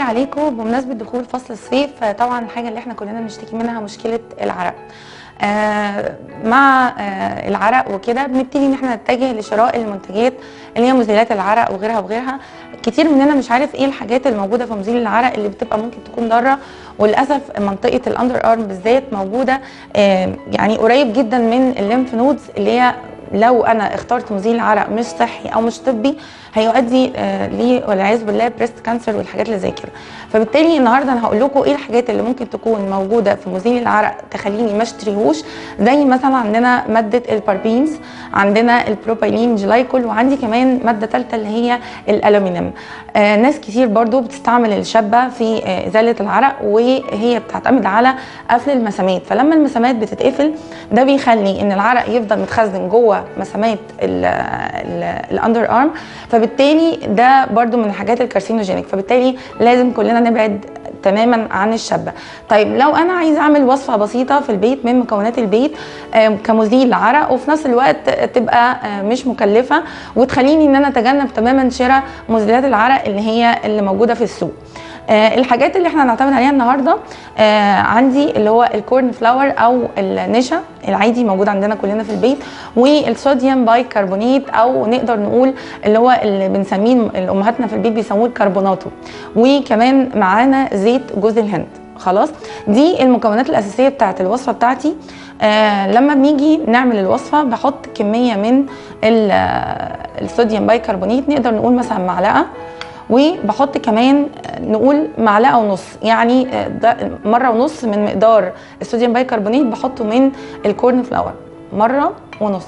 عليكم بمناسبة دخول فصل الصيف طبعا الحاجة اللي احنا كلنا بنشتكي منها مشكلة العرق آه مع آه العرق وكده بنبتدي ان احنا نتجه لشراء المنتجات اللي هي مزيلات العرق وغيرها وغيرها كتير مننا مش عارف ايه الحاجات الموجوده في مزيل العرق اللي بتبقى ممكن تكون ضاره وللاسف منطقه الاندر ارم بالذات موجوده آه يعني قريب جدا من الليمف نودز اللي هي لو انا اخترت مزيل عرق مش صحي او مش طبي هيؤدي آه ليه والعياذ بالله بريست كانسر والحاجات اللي زي كده فبالتالي النهارده انا هقول لكم ايه الحاجات اللي ممكن تكون موجوده في مزيل العرق تخليني ما اشتريهوش زي مثلا عندنا ماده الباربينز عندنا البروبايلين جلايكول وعندي كمان ماده ثالثه اللي هي الالومنيوم آه ناس كتير برضو بتستعمل الشابه في آه ازاله العرق وهي بتعتمد على قفل المسامات فلما المسامات بتتقفل ده بيخلي ان العرق يفضل متخزن جوه مسامات الاندر ارم فبالتالي ده برضو من الحاجات الكارسينوجينيك فبالتالي لازم كلنا نبعد تماما عن الشابه طيب لو انا عايزه اعمل وصفه بسيطه في البيت من مكونات البيت كمزيل عرق وفي نفس الوقت تبقى مش مكلفه وتخليني ان انا اتجنب تماما شراء مزيلات العرق اللي هي اللي موجوده في السوق آه الحاجات اللي احنا هنعتمد عليها النهارده آه عندي اللي هو الكورن فلاور او النشا العادي موجود عندنا كلنا في البيت والصوديوم بايكربونات او نقدر نقول اللي هو اللي بنسميه امهاتنا في البيت بيسموه الكربوناتو وكمان معانا زيت جوز الهند خلاص دي المكونات الاساسيه بتاعه الوصفه بتاعتي آه لما بنيجي نعمل الوصفه بحط كميه من الصوديوم بايكربونات نقدر نقول مثلا معلقه وبحط كمان نقول معلقه ونص يعني مره ونص من مقدار الصوديوم بايكربونات بحطه من الكورن فلاور مره ونص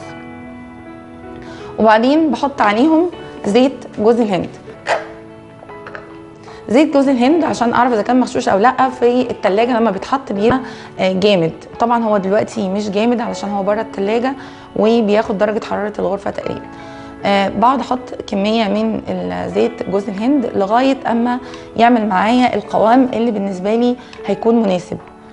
وبعدين بحط عليهم زيت جوز الهند زيت جوز الهند عشان اعرف اذا كان مغشوش او لا في التلاجة لما بيتحط بيبقى جامد طبعا هو دلوقتي مش جامد علشان هو بره التلاجة وبياخد درجه حراره الغرفه تقريبا آه بقعد احط كميه من زيت جوز الهند لغايه اما يعمل معايا القوام اللي بالنسبه لي هيكون مناسب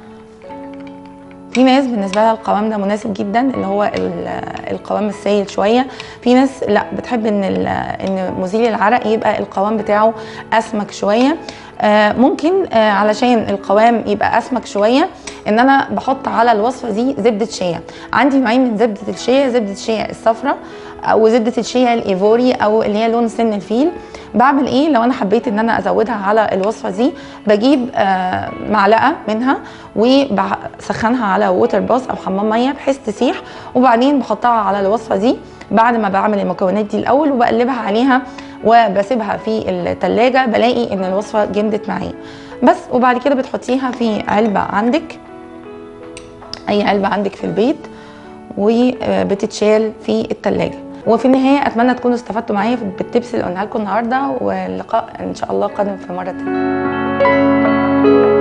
في ناس بالنسبه لها القوام ده مناسب جدا اللي هو القوام السائل شويه في ناس لا بتحب ان ان مزيل العرق يبقى القوام بتاعه اسمك شويه آه ممكن آه علشان القوام يبقى اسمك شويه ان انا بحط على الوصفه دي زبده شيا عندي نوعين من زبده الشيا زبده الشيا الصفراء او زبده الشيا الايفوري او اللي هي لون سن الفيل بعمل ايه لو انا حبيت ان انا ازودها على الوصفه دي بجيب آه معلقه منها وبسخنها على ووتر باص او حمام ميه بحيث تسيح وبعدين بحطها على الوصفه دي بعد ما بعمل المكونات دي الاول وبقلبها عليها وبسيبها في التلاجة بلاقي ان الوصفه جمدت معايا بس وبعد كده بتحطيها في علبه عندك اي علبه عندك في البيت وبتتشال في التلاجة وفي النهايه اتمنى تكونوا استفدتوا معايا بالتبس اللي قلنا لكم النهارده واللقاء ان شاء الله قادم في مره تانيه